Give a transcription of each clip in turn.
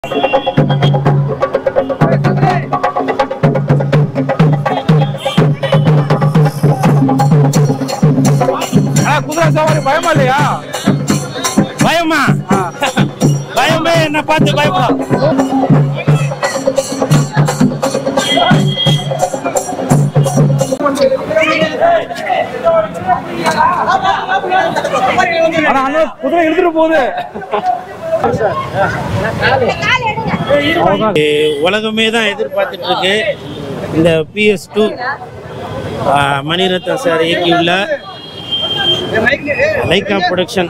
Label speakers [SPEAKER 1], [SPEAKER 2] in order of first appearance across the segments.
[SPEAKER 1] ஆனா குதிரை சவாரி பயமா இல்லையா
[SPEAKER 2] பயமா பயமே என்ன பார்த்து பயப்படும்
[SPEAKER 1] ஆனா அண்ணா குதிரை இழுத்துட்டு போகுது
[SPEAKER 2] உலகமே தான் எதிர்பார்த்துட்டு இருக்கு இந்த பிஎஸ் டூ மணிரத்னம் சார் இயக்கியுள்ள லைகா ப்ரொடக்ஷன்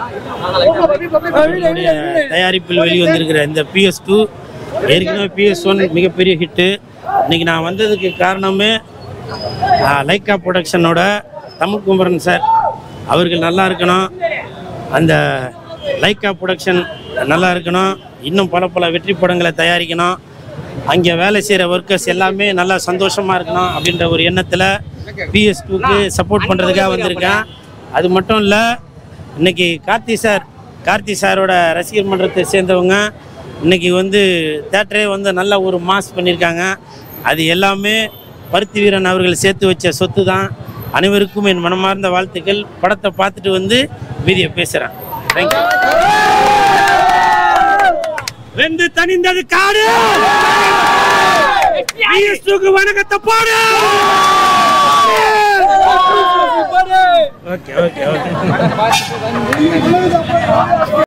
[SPEAKER 2] தயாரிப்பில் வெளிவந்திருக்கிற இந்த பிஎஸ் டூ ஏற்கனவே பிஎஸ் ஒன் மிகப்பெரிய ஹிட்டு இன்னைக்கு நான் வந்ததுக்கு காரணமே ஆ, லைகா ப்ரொடக்ஷனோட தமிழ் குமரன் சார் அவர்கள் நல்லா இருக்கணும் அந்த லைக்கா ப்ரொடக்ஷன் நல்லா இருக்கணும் இன்னும் பல பல வெற்றி படங்களை தயாரிக்கணும் அங்கே வேலை செய்கிற ஒர்க்கர்ஸ் எல்லாமே நல்லா சந்தோஷமாக இருக்கணும் அப்படின்ற ஒரு எண்ணத்தில் பிஎஸ் டூக்கு சப்போர்ட் பண்ணுறதுக்காக வந்திருக்கேன் அது மட்டும் இல்லை இன்னைக்கு கார்த்தி சார் கார்த்தி சாரோட ரசிகர் மன்றத்தை சேர்ந்தவங்க இன்னைக்கு வந்து தேட்டரே வந்து நல்ல ஒரு மாஸ் பண்ணியிருக்காங்க அது எல்லாமே பருத்தி வீரன் அவர்கள் சேர்த்து வச்ச சொத்து தான் அனைவருக்கும் என் மனமார்ந்த வாழ்த்துக்கள் படத்தை பார்த்துட்டு வந்து மீதியை பேசுகிறேன் தேங்க்யூ வெந்து தனிந்தது காடு பிஎஸ்டுக்கு வணக்கத்தை போடு ஓகே ஓகே ஓகே